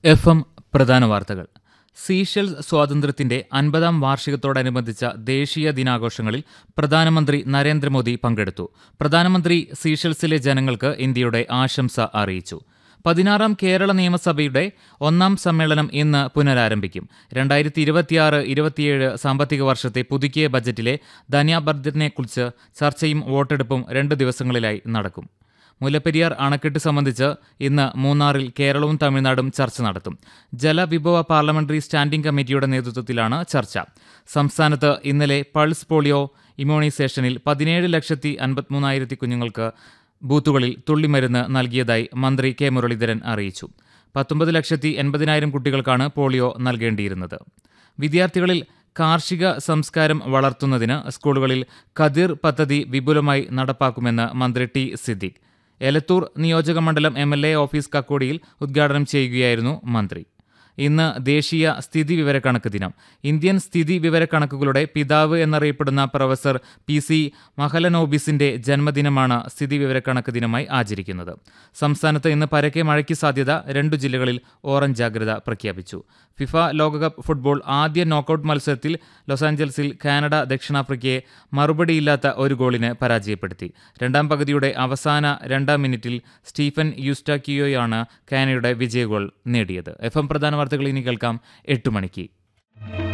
F M പ്രധാന വാർത്തകൾ Seychelles സ്വാതന്ത്ര്യത്തിന്റെ അൻപതാം വാർഷികത്തോടനുബന്ധിച്ച ദേശീയ ദിനാഘോഷങ്ങളിൽ പ്രധാനമന്ത്രി നരേന്ദ്രമോദി പങ്കെടുത്തു പ്രധാനമന്ത്രി സീഷെൽസിലെ ജനങ്ങൾക്ക് ഇന്ത്യയുടെ ആശംസ അറിയിച്ചു പതിനാറാം കേരള നിയമസഭയുടെ ഒന്നാം സമ്മേളനം ഇന്ന് പുനരാരംഭിക്കും രണ്ടായിരത്തി ഇരുപത്തിയാറ് ഇരുപത്തിയേഴ് സാമ്പത്തിക വർഷത്തെ പുതുക്കിയ ബജറ്റിലെ ധന്യാബർദ്ധനെക്കുറിച്ച് ചർച്ചയും വോട്ടെടുപ്പും രണ്ട് ദിവസങ്ങളിലായി നടക്കും മുല്ലപ്പെരിയാർ അണക്കെട്ട് സംബന്ധിച്ച് ഇന്ന് മൂന്നാറിൽ കേരളവും തമിഴ്നാടും ചർച്ച നടത്തും ജലവിഭവ പാർലമെന്ററി സ്റ്റാൻഡിംഗ് കമ്മിറ്റിയുടെ നേതൃത്വത്തിലാണ് ചർച്ച സംസ്ഥാനത്ത് ഇന്നലെ പൾസ് പോളിയോ ഇമ്മ്യൂണൈസേഷനിൽ പതിനേഴ് ലക്ഷത്തി അൻപത്തിമൂന്നായിരത്തി കുഞ്ഞുങ്ങൾക്ക് ബൂത്തുകളിൽ തുള്ളിമരുന്ന് നൽകിയതായി മന്ത്രി കെ മുരളീധരൻ അറിയിച്ചു പത്തൊമ്പത് ലക്ഷത്തി എൺപതിനായിരം കുട്ടികൾക്കാണ് പോളിയോ നൽകേണ്ടിയിരുന്നത് വിദ്യാർത്ഥികളിൽ കാർഷിക സംസ്കാരം വളർത്തുന്നതിന് സ്കൂളുകളിൽ കതിർ പദ്ധതി വിപുലമായി നടപ്പാക്കുമെന്ന് മന്ത്രി ടി സിദ്ദിഖ് എലത്തൂർ നിയോജക മണ്ഡലം എം എൽ എ ഓഫീസ് കക്കോടിയിൽ ഉദ്ഘാടനം ചെയ്യുകയായിരുന്നു മന്ത്രി ഇന്ന് ദേശീയ സ്ഥിതി വിവരക്കണക്ക് ദിനം ഇന്ത്യൻ സ്ഥിതി വിവരക്കണക്കുകളുടെ പിതാവ് എന്നറിയപ്പെടുന്ന പ്രൊഫസർ പി സി മഹലനോബിസിന്റെ ജന്മദിനമാണ് സ്ഥിതി വിവരക്കണക്ക് ദിനമായി ആചരിക്കുന്നത് സംസ്ഥാനത്ത് ഇന്ന് പരക്കെ മഴയ്ക്ക് സാധ്യത രണ്ടു ജില്ലകളിൽ ഓറഞ്ച് ജാഗ്രത പ്രഖ്യാപിച്ചു ഫിഫ ലോകകപ്പ് ഫുട്ബോൾ ആദ്യ നോക്കൌട്ട് മത്സരത്തിൽ ലോസ് ആഞ്ചൽസിൽ കാനഡ ദക്ഷിണാഫ്രിക്കയെ മറുപടിയില്ലാത്ത ഒരു ഗോളിന് പരാജയപ്പെടുത്തി രണ്ടാം പകുതിയുടെ അവസാന രണ്ടാം മിനിറ്റിൽ സ്റ്റീഫൻ യുസ്റ്റാക്കിയോയാണ് കാനഡയുടെ വിജയ ഗോൾ നേടിയത് എഫ് എം പ്രധാന വാർത്തകൾ ഇനി കേൾക്കാം എട്ട് മണിക്ക്